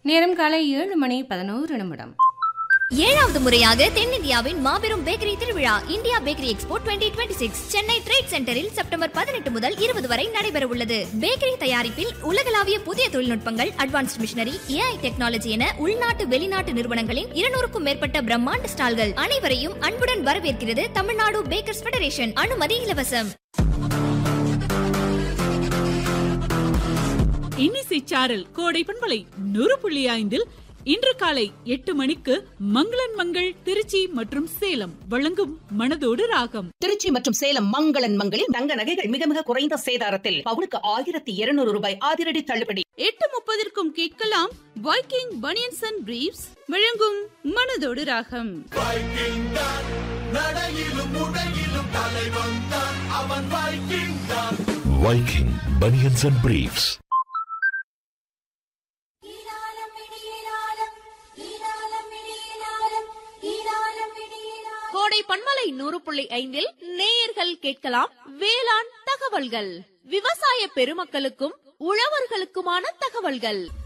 நேரம் காலை ஏழு மணி பதினோரு நிமிடம் ஏழாவது முறையாக தென்னிந்தியாவின் மாபெரும் பேக்கரி திருவிழா India bakery expo 2026 Chennai trade சென்டரில் செப்டம்பர் பதினெட்டு முதல் இருபது வரை நடைபெற உள்ளது பேக்கரி தயாரிப்பில் உலகளாவிய புதிய தொழில்நுட்பங்கள் அட்வான்ஸ்ட் மிஷினரி ஏஐ டெக்னாலஜி என உள்நாட்டு வெளிநாட்டு நிறுவனங்களின் இருநூறுக்கும் மேற்பட்ட பிரம்மாண்ட ஸ்டால்கள் அனைவரையும் அன்புடன் வரவேற்கிறது தமிழ்நாடு பேக்கர்ஸ் ஃபெடரேஷன் அனுமதி இலவசம் இன்னிசை சாரல் கோடை பண்பலை நூறு புள்ளி ஐந்தில் இன்று காலை எட்டு மணிக்கு மங்களன் மங்கள் திருச்சி மற்றும் சேலம் வழங்கும் மனதோடு ராகம் திருச்சி மற்றும் சேலம் மங்களன் மங்களில் தங்க நகைகள் மிக மிக குறைந்த சேதாரத்தில் பவுனுக்கு ஆயிரத்தி இருநூறு ரூபாய் அதிரடி தள்ளுபடி எட்டு முப்பதற்கும் கேட்கலாம் வைக்கிங் பனியன்ஸ் அண்ட் பிரீவ்ஸ் வழங்கும் மனதோடு ராகம் Viking Bunions and Briefs. கோடை பண்பலை நூறு புள்ளி ஐந்தில் நேயர்கள் கேட்கலாம் வேளாண் தகவல்கள் விவசாய பெருமக்களுக்கும் உழவர்களுக்குமான தகவல்கள்